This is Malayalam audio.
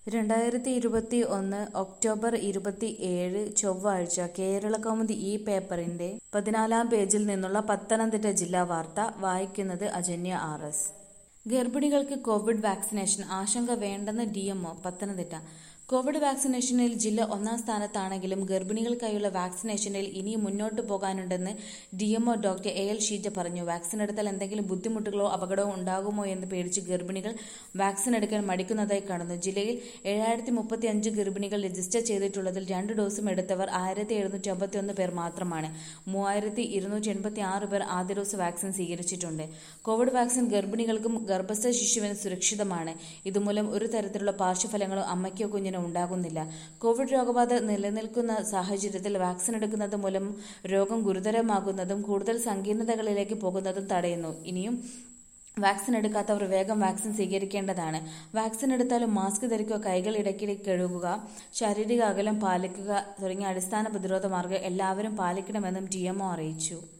രണ്ടായിരത്തി ഇരുപത്തി ഒന്ന് ഒക്ടോബർ ഇരുപത്തി ഏഴ് ചൊവ്വാഴ്ച കേരളകൗമുദി ഈ പേപ്പറിന്റെ പതിനാലാം പേജിൽ നിന്നുള്ള പത്തനംതിട്ട ജില്ലാ വാർത്ത വായിക്കുന്നത് അജന്യ ആർ എസ് ഗർഭിണികൾക്ക് കോവിഡ് വാക്സിനേഷൻ ആശങ്ക വേണ്ടെന്ന് ഡിഎംഒ പത്തനംതിട്ട കോവിഡ് വാക്സിനേഷനിൽ ജില്ല ഒന്നാം സ്ഥാനത്താണെങ്കിലും ഗർഭിണികൾക്കായുള്ള വാക്സിനേഷനിൽ ഇനിയും മുന്നോട്ട് പോകാനുണ്ടെന്ന് DMO doctor A L Sheeja പറഞ്ഞു വാക്സിൻ എടുത്താൽ എന്തെങ്കിലും ബുദ്ധിമുട്ടുകളോ അപകടമോ ഉണ്ടാകുമോ എന്ന് പേടിച്ച് ഗർഭിണികൾ വാക്സിൻ എടുക്കാൻ മടിക്കുന്നതായി കാണുന്നു ജില്ലയിൽ ഏഴായിരത്തി മുപ്പത്തി അഞ്ച് ഗർഭിണികൾ രജിസ്റ്റർ ചെയ്തിട്ടുള്ളതിൽ രണ്ട് ഡോസും എടുത്തവർ ആയിരത്തി എഴുന്നൂറ്റി അമ്പത്തി ഒന്ന് പേർ മാത്രമാണ് മൂവായിരത്തി ഇരുന്നൂറ്റി എൺപത്തി ആറ് പേർ ആദ്യ ഡോസ് വാക്സിൻ സ്വീകരിച്ചിട്ടുണ്ട് കോവിഡ് വാക്സിൻ ഗർഭിണികൾക്കും ഗർഭസ്ഥ ശിശുവിന് സുരക്ഷിതമാണ് ഇതുമൂലം ഒരു തരത്തിലുള്ള പാർശ്വഫലങ്ങളോ അമ്മയ്ക്കോ കുഞ്ഞിനോ ഉണ്ടാകുന്നില്ല കോവിഡ് രോഗബാധ നിലനിൽക്കുന്ന സാഹചര്യത്തിൽ വാക്സിൻ എടുക്കുന്നത് മൂലം രോഗം ഗുരുതരമാകുന്നതും കൂടുതൽ സങ്കീർണതകളിലേക്ക് പോകുന്നതും തടയുന്നു ഇനിയും വാക്സിൻ എടുക്കാത്തവർ വേഗം വാക്സിൻ സ്വീകരിക്കേണ്ടതാണ് വാക്സിൻ എടുത്താലും മാസ്ക് ധരിക്കുക കൈകൾ ഇടയ്ക്കിടെ കഴുകുക ശാരീരിക അകലം പാലിക്കുക തുടങ്ങിയ അടിസ്ഥാന പ്രതിരോധ മാർഗ്ഗം എല്ലാവരും പാലിക്കണമെന്നും ഡിഎംഒ അറിയിച്ചു